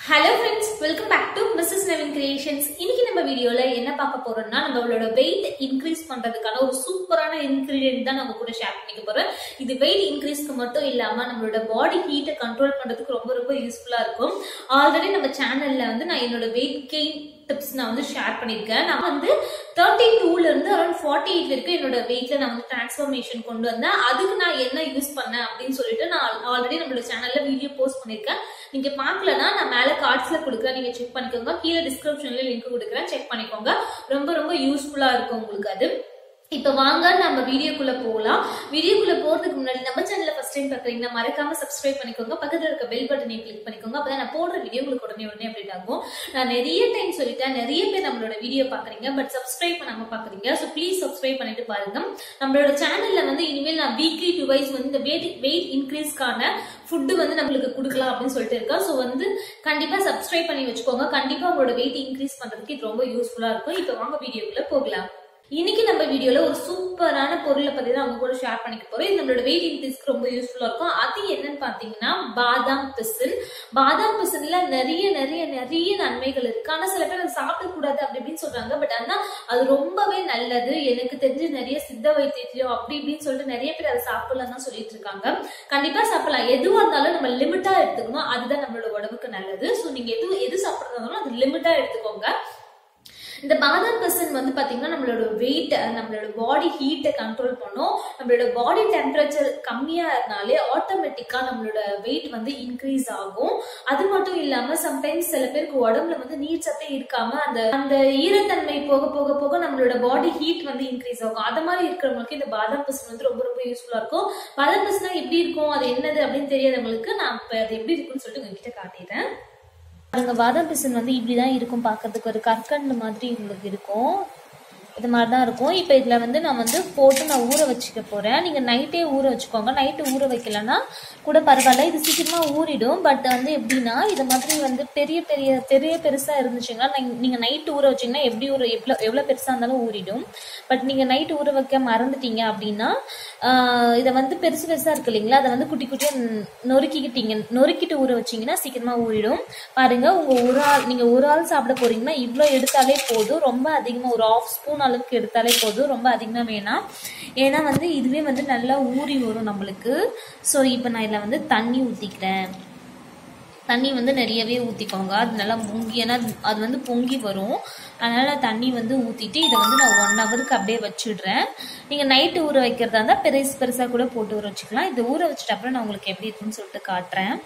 hello friends welcome back to Mrs Naveen creations இன்னைக்கு நம்ம வீடியோல என்ன பார்க்க போறோம்னா நம்மளோட வெயிட் இன்க்ரீஸ் பண்றதுக்கான ஒரு சூப்பரான இன்கிரீடியன்ட் தான் நம்ம கூட ஷேர் பண்ணிக்க போறோம் இது வெயிட் இன்க்ரீஸ்க்கு மட்டும் இல்லாம நம்மளோட பாடி ஹீட்டை கண்ட்ரோல் பண்றதுக்கு ரொம்ப ரொம்ப யூஸ்ஃபுல்லா இருக்கும் ஆல்ரெடி நம்ம சேனல்ல வந்து நான் என்னோட வெயிட் கெயின் டிப்ஸ் நான் வந்து ஷேர் பண்ணியிருக்கேன் நான் வந்து தேர்ட்டி டூல இருந்து அரௌண்ட் ஃபார்ட்டி எயிட் வரைக்கும் என்னோட வெயிட்ல நான் வந்து டிரான்ஸ்ஃபர்மேஷன் கொண்டு வந்தேன் அதுக்கு நான் என்ன யூஸ் பண்ணேன் அப்படின்னு சொல்லிட்டு நான் ஆல்ரெடி நம்மளோட சேனல்ல வீடியோ போஸ்ட் பண்ணியிருக்கேன் நீங்க பார்க்கலனா நான் மேல கார்ட்ஸ்ல கொடுக்குறேன் நீங்க செக் பண்ணிக்கோங்க கீழே டிஸ்கிரிப்ஷன்ல லிங்க் கொடுக்குறேன் செக் பண்ணிக்கோங்க ரொம்ப ரொம்ப யூஸ்ஃபுல்லா இருக்கும் உங்களுக்கு அது இப்ப வாங்க நம்ம வீடியோக்குள்ள போகலாம் வீடியோக்குள்ள போறதுக்கு முன்னாடி நம்ம சேனல்ல ஃபர்ஸ்ட் டைம் பாக்குறீங்கன்னா மறக்காம சப்ஸ்கிரைப் பண்ணிக்கோங்க பக்கத்துல இருக்க பெல் பட்டனை கிளிக் பண்ணிக்கோங்க அப்பதான் நான் போடுற வீடியோ உங்களுக்கு உடனே உடனே அப்டேட் ஆகும் நான் நிறைய டைம் சொல்லிட்டேன் நிறைய பேர் நம்மளோட வீடியோ பாக்குறீங்க பட் சப்ஸ்கிரைப் பண்ணாம பாக்குறீங்க ஸோ ப்ளீஸ் சப்ஸ்கிரைப் பண்ணிட்டு பாருங்க நம்மளோட சேனல்ல வந்து இனிமேல் நான் வீக்லி டூ வைஸ் வந்து இந்த வெயிட் வெயிட் இன்க்ரீஸ்க்கான ஃபுட்டு வந்து நம்மளுக்கு கொடுக்கலாம் அப்படின்னு சொல்லிட்டு இருக்கேன் ஸோ வந்து கண்டிப்பா சப்ஸ்கிரைப் பண்ணி வச்சுக்கோங்க கண்டிப்பா உங்களோட வெயிட் இன்க்ரீஸ் பண்றதுக்கு இது ரொம்ப யூஸ்ஃபுல்லா இருக்கும் இப்போ வாங்க வீடியோக்குள்ள போகலாம் இன்னைக்கு நம்ம வீடியோல ஒரு சூப்பரான பொருளை பத்தி தான் அவங்க கூட ஷேர் பண்ணிக்க போறோம் இது நம்மளோட வெயிட் இன்க்ரீஸ்க்கு ரொம்ப யூஸ்ஃபுல்லா இருக்கும் அது என்னன்னு பாத்தீங்கன்னா பாதாம் பிசின் பாதாம் பிசின்ல நிறைய நிறைய நிறைய நன்மைகள் இருக்கு ஆனா சில பேர் அதை சாப்பிடக்கூடாது அப்படி இப்படின்னு சொல்றாங்க பட் ஆனா அது ரொம்பவே நல்லது எனக்கு தெரிஞ்சு நிறைய சித்த வைத்தியத்திலயும் அப்படி இப்படின்னு சொல்லிட்டு நிறைய பேர் அதை சாப்பிடலாம் தான் சொல்லிட்டு இருக்காங்க கண்டிப்பா சாப்பிடலாம் எதுவா இருந்தாலும் நம்ம லிமிட்டா எடுத்துக்கணும் அதுதான் நம்மளோட உடம்புக்கு நல்லது ஸோ நீங்க எது எது சாப்பிட்றதாலும் அது லிமிட்டா எடுத்துக்கோங்க இந்த பாதாம் பர்சன் வந்து பாத்தீங்கன்னா நம்மளோட வெயிட் நம்மளோட பாடி ஹீட்டை கண்ட்ரோல் பண்ணும் நம்மளோட பாடி டெம்பரேச்சர் கம்மியா இருந்தாலே ஆட்டோமேட்டிக்கா நம்மளோட வெயிட் வந்து இன்க்ரீஸ் ஆகும் அது மட்டும் இல்லாம சம்டைம்ஸ் சில பேருக்கு உடம்புல வந்து நீர் சத்தே இருக்காம அந்த அந்த ஈரத்தன்மை போக போக போக நம்மளோட பாடி ஹீட் வந்து இன்க்ரீஸ் ஆகும் அது மாதிரி இருக்கிறவங்களுக்கு இந்த பாதாம் பர்சன் வந்து ரொம்ப ரொம்ப யூஸ்ஃபுல்லா இருக்கும் பாதாம் பர்சனா எப்படி இருக்கும் அது என்னது அப்படின்னு தெரியாதவங்களுக்கு நான் இப்ப அது எப்படி இருக்குன்னு சொல்லிட்டு உங்ககிட்ட காட்டிடுறேன் பாருங்க பாதாம் பிசின் வந்து இப்படிதான் இருக்கும் பார்க்கறதுக்கு ஒரு கற்கண்டு மாதிரி உங்களுக்கு இருக்கும் இது மாதிரி தான் இருக்கும் இப்போ இதில் வந்து நான் வந்து போட்டு நான் ஊற வச்சுக்க போகிறேன் நீங்கள் நைட்டே ஊற வச்சுக்கோங்க நைட்டு ஊற வைக்கலன்னா கூட பரவாயில்ல இது சீக்கிரமாக ஊறிடும் பட் வந்து எப்படின்னா இது மாதிரி வந்து பெரிய பெரிய பெரிய பெருசாக இருந்துச்சுன்னா நீங்கள் நைட்டு ஊற வச்சிங்கன்னா எப்படி ஊற எவ்வளோ எவ்வளோ பெருசாக இருந்தாலும் ஊறிடும் பட் நீங்கள் நைட்டு ஊற வைக்க மறந்துட்டீங்க அப்படின்னா இதை வந்து பெருசு பெருசாக இருக்கு இல்லைங்களா அதை வந்து குட்டி குட்டியாக நொறுக்கிக்கிட்டீங்க நொறுக்கிட்டு ஊற வச்சிங்கன்னா சீக்கிரமாக ஊறிடும் பாருங்க உங்கள் ஒரு ஆள் நீங்கள் ஒரு ஆள் சாப்பிட போறீங்கன்னா இவ்வளோ எடுத்தாலே போதும் ரொம்ப அதிகமாக ஒரு ஆஃப் ஸ்பூன் அளவுக்கு எடுத்தாலே போதும் ரொம்ப அதிகமாக வேணாம் ஏன்னா வந்து இதுவே வந்து நல்லா ஊறி வரும் நம்மளுக்கு ஸோ இப்போ நான் இதில் வந்து தண்ணி ஊற்றிக்கிறேன் தண்ணி வந்து நிறையவே ஊற்றிக்கோங்க அது நல்லா பொங்கி ஏன்னா அது வந்து பொங்கி வரும் அதனால் தண்ணி வந்து ஊற்றிட்டு இதை வந்து நான் ஒன் ஹவருக்கு அப்படியே வச்சுடுறேன் நீங்கள் நைட்டு ஊற வைக்கிறதா இருந்தால் பெருசு பெருசாக கூட போட்டு ஊற வச்சுக்கலாம் இதை ஊற வச்சுட்டு அப்புறம் நான் உங்களுக்கு எப்படி இருக்குன்னு சொல்லிட்டு காட்டுறேன்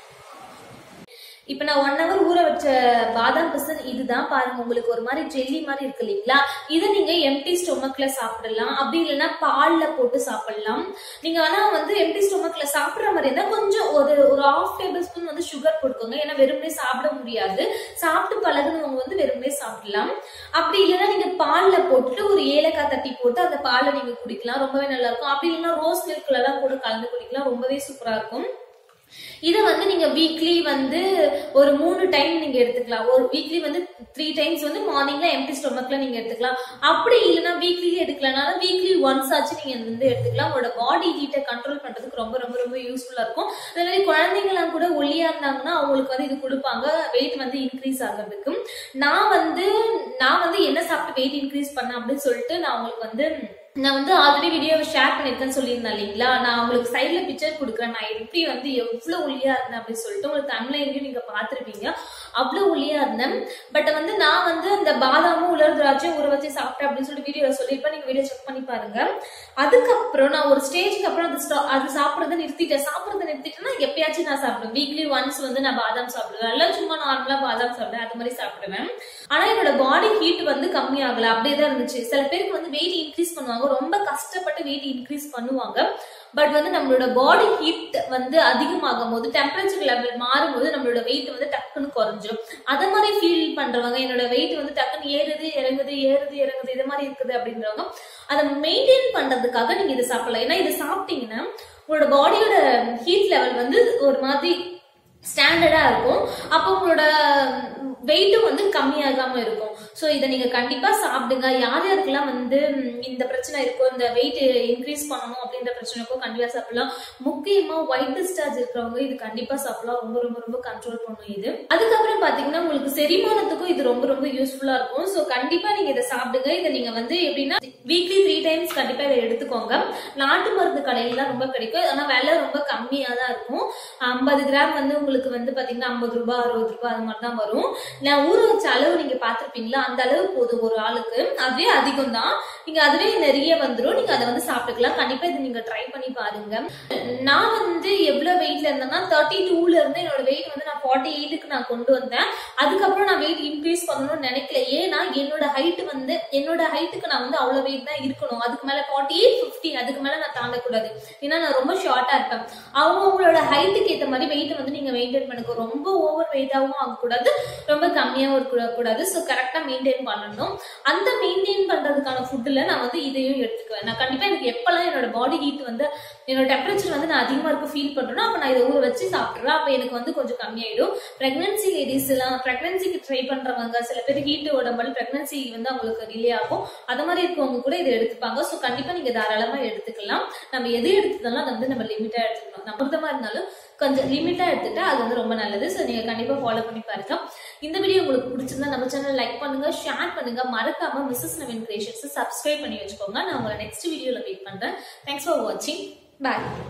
இப்போ நான் ஒன் ஹவர் ஊற வச்ச பாதாம் பிசன் இதுதான் பாருங்க உங்களுக்கு ஒரு மாதிரி ஜெல்லி மாதிரி இருக்கு இல்லைங்களா இதை நீங்க எம்டி ஸ்டொமக்ல சாப்பிடலாம் அப்படி இல்லைன்னா பால்ல போட்டு சாப்பிடலாம் நீங்க ஆனா வந்து எம்டி ஸ்டொமக்ல சாப்பிடுற மாதிரி இருந்தா கொஞ்சம் ஒரு ஒரு ஹாஃப் டேபிள் ஸ்பூன் வந்து சுகர் கொடுக்குங்க ஏன்னா வெறுமனே சாப்பிட முடியாது சாப்பிட்டு பழகுனவங்க வந்து வெறுமனே சாப்பிடலாம் அப்படி இல்லைன்னா நீங்க பால்ல போட்டுட்டு ஒரு ஏலக்காய் தட்டி போட்டு அந்த பாலை நீங்க குடிக்கலாம் ரொம்பவே நல்லா இருக்கும் அப்படி இல்லைன்னா ரோஸ் மில்க்ல எல்லாம் கூட கலந்து குடிக்கலாம் ரொம்பவே சூப்பரா இருக்கும் இதை வந்து நீங்க வீக்லி வந்து ஒரு மூணு டைம் நீங்க எடுத்துக்கலாம் ஒரு வீக்லி வந்து த்ரீ டைம்ஸ் வந்து மார்னிங்ல எம்டி ஸ்டொமக்ல நீங்க எடுத்துக்கலாம் அப்படி இல்லைன்னா வீக்லி எடுக்கலனாலும் வீக்லி ஒன்ஸ் ஆச்சு நீங்க வந்து எடுத்துக்கலாம் உங்களோட பாடி ஹீட்டை கண்ட்ரோல் பண்றதுக்கு ரொம்ப ரொம்ப ரொம்ப யூஸ்ஃபுல்லா இருக்கும் அதே மாதிரி குழந்தைங்களாம் கூட ஒல்லியா இருந்தாங்கன்னா அவங்களுக்கு வந்து இது கொடுப்பாங்க வெயிட் வந்து இன்க்ரீஸ் ஆகிறதுக்கு நான் வந்து நான் வந்து என்ன சாப்பிட்டு வெயிட் இன்க்ரீஸ் பண்ணேன் அப்படின்னு சொல்லிட்டு நான் உங்களுக்கு வந்து நான் வந்து ஆல்ரெடி வீடியோவை ஷேர் பண்ணியிருக்கேன்னு சொல்லியிருந்தேன் இல்லைங்களா நான் உங்களுக்கு சைடில் பிக்சர் கொடுக்குறேன் நான் எப்படி வந்து எவ்வளோ ஒல்லியா இருந்தேன் அப்படின்னு சொல்லிட்டு உங்களுக்கு தமிழ்லையும் நீங்க பார்த்துருப்பீங்க அவ்வளோ ஒல்லியா இருந்தேன் பட் வந்து நான் வந்து அந்த பாதாமும் உலர் திராட்சையும் ஊற வச்சு சாப்பிட்டேன் அப்படின்னு சொல்லிட்டு வீடியோ சொல்லியிருப்பேன் நீங்க வீடியோ செக் பண்ணி பாருங்க அதுக்கப்புறம் நான் ஒரு ஸ்டேஜ்க்கு அப்புறம் அது அது சாப்பிட்றத நிறுத்திட்டேன் சாப்பிட்றத நிறுத்திட்டேன்னா எப்பயாச்சும் நான் சாப்பிடுவேன் வீக்லி ஒன்ஸ் வந்து நான் பாதாம் சாப்பிடுவேன் எல்லாம் சும்மா நார்மலா பாதாம் சாப்பிடுவேன் அது மாதிரி சாப்பிடுவேன் ஆனா என்னோட பாடி ஹீட் வந்து கம்மி ஆகல அப்படியே தான் இருந்துச்சு சில பேருக்கு வந்து வெயிட் இன்க்ரீஸ் பண்ணுவாங்க ரொம்ப கஷ்டப்பட்டு வெயிட் இன்க்ரீஸ் பண்ணுவாங்க பட் வந்து நம்மளோட பாடி ஹீட் வந்து அதிகமாகும் போது டெம்பரேச்சர் லெவல் மாறும்போது நம்மளோட வெயிட் வந்து டக்குன்னு குறைஞ்சிரும் அத மாதிரி ஃபீல் பண்றவங்க என்னோட வெயிட் வந்து டக்குன்னு ஏறுது இறங்குது ஏறுது இறங்குது இது மாதிரி இருக்குது அப்படின்றவங்க அதை மெயின்டைன் பண்றதுக்காக நீங்க இதை சாப்பிடலாம் ஏன்னா இதை சாப்பிட்டீங்கன்னா உங்களோட பாடியோட ஹீட் லெவல் வந்து ஒரு மாதிரி ஸ்டாண்டர்டா இருக்கும் அப்போ உங்களோட வெயிட்டும் வந்து கம்மியாகாம இருக்கும் ஸோ இதை நீங்க கண்டிப்பா சாப்பிடுங்க யார் யாருக்கெல்லாம் வந்து ம், இந்த பிரச்சனை இருக்கோ இந்த வெயிட் இன்க்ரீஸ் பண்ணணும் அப்படின்ற பிரச்சனைக்கோ கண்டிப்பா சாப்பிடலாம் முக்கியமா ஒயிட் டிஸ்சார்ஜ் இருக்கிறவங்க இது கண்டிப்பா சாப்பிடலாம் ரொம்ப ரொம்ப ரொம்ப கண்ட்ரோல் பண்ணும் இது அதுக்கப்புறம் பாத்தீங்கன்னா உங்களுக்கு செரிமானத்துக்கும் இது ரொம்ப ரொம்ப யூஸ்ஃபுல்லா இருக்கும் ஸோ கண்டிப்பா நீங்க இதை சாப்பிடுங்க இதை நீங்க வந்து எப்படின்னா வீக்லி த்ரீ டைம்ஸ் கண்டிப்பா இதை எடுத்துக்கோங்க நாட்டு மருந்து கடையில தான் ரொம்ப கிடைக்கும் ஆனா விலை ரொம்ப கம்மியா தான் இருக்கும் ஐம்பது கிராம் வந்து உங்களுக்கு வந்து பாத்தீங்கன்னா ஐம்பது ரூபாய் அறுபது ரூபாய் அது மாதிரி தான் வரும் நான் ஊற வச்ச அளவு நீங்க பாத்திருப்பீங்களா அந்த அளவு போதும் ஒரு ஆளுக்கு அதுவே அதிகம் தான் நீங்க அதுவே நிறைய வந்துடும் நீங்க அதை வந்து சாப்பிட்டுக்கலாம் கண்டிப்பா இதை நீங்க ட்ரை பண்ணி பாருங்க நான் வந்து எவ்வளவு வெயிட்ல இருந்தேன்னா தேர்ட்டி டூல இருந்து என்னோட வெயிட் வந்து நான் ஃபார்ட்டி எயிட்டுக்கு நான் கொண்டு வந்தேன் அதுக்கப்புறம் நான் வெயிட் இன்க்ரீஸ் பண்ணணும்னு நினைக்கல ஏன்னா என்னோட ஹைட் வந்து என்னோட ஹைட்டுக்கு நான் வந்து அவ்வளவு வெயிட் தான் இருக்கணும் அதுக்கு மேல ஃபார்ட்டி எயிட் ஃபிஃப்டி அதுக்கு மேல நான் தாண்டக்கூடாது ஏன்னா நான் ரொம்ப ஷார்ட்டா இருப்பேன் அவங்க அவங்களோட ஹைட்டுக்கு ஏத்த மாதிரி வெயிட் வந்து நீங்க மெயின்டைன் பண்ணுங்க ரொம்ப ஓவர் வெயிட்டாவும் ஆகக்கூடாது ரொம்ப கம்மியாவும் இருக்கக்கூடாது ஸோ கரெக்டா மெயின்டைன் பண்ணணும் அந்த மெயின்டைன் பண்றதுக்கான ஃபுட்டுல நான் வந்து இதையும் எடுத்துக்குவேன் நான் கண்டிப்பா எனக்கு எப்பெல்லாம் என்னோட பாடி ஹீட் வந்து என்னோட டெம்பரேச்சர் வந்து நான் அதிகமா இருக்க ஃபீல் பண்றேன்னா அப்ப நான் இதை ஊற வச்சு சாப்பிடுறேன் அப்ப எனக்கு வந்து கொஞ்சம் கம்மியாயிடும் பிரெக்னன்சி லேடிஸ் எல்லாம் பிரெக்னன்சிக்கு ட்ரை பண்றவங்க சில பேர் ஹீட் உடம்பு பிரெக்னன்சி வந்து அவங்களுக்கு டிலே ஆகும் அது மாதிரி இருக்கவங்க கூட இதை எடுத்துப்பாங்க ஸோ கண்டிப்பா நீங்க தாராளமா எடுத்துக்கலாம் நம்ம எது எடுத்துட்டாலும் அதை வந்து நம்ம லிமிட்டா எடுத்துக்கணும் நம்ம அமிர்தமா இருந்தாலும் கொஞ்சம் லிமிட்டா எடுத்துட்டா அது வந்து ரொம்ப நல்லது ஸோ நீங்க கண்டிப்பா ஃபாலோ பண்ணி பாருங்க இந்த வீடியோ உங்களுக்கு பிடிச்சிருந்தா நம்ம சேனல் லைக் பண்ணுங்க ஷேர் பண்ணுங்க மறக்காம மிஸ்ஸஸ் நவீன் கிரியேஷன்ஸ் சப்ஸ்கிரைப் பண்ணி வச்சுக்கோங்க நான் உங்களை நெக்ஸ்ட் வீடியோல வெயிட் பண்றேன் தேங்க்ஸ் ஃபார் வாட்சிங் பாய்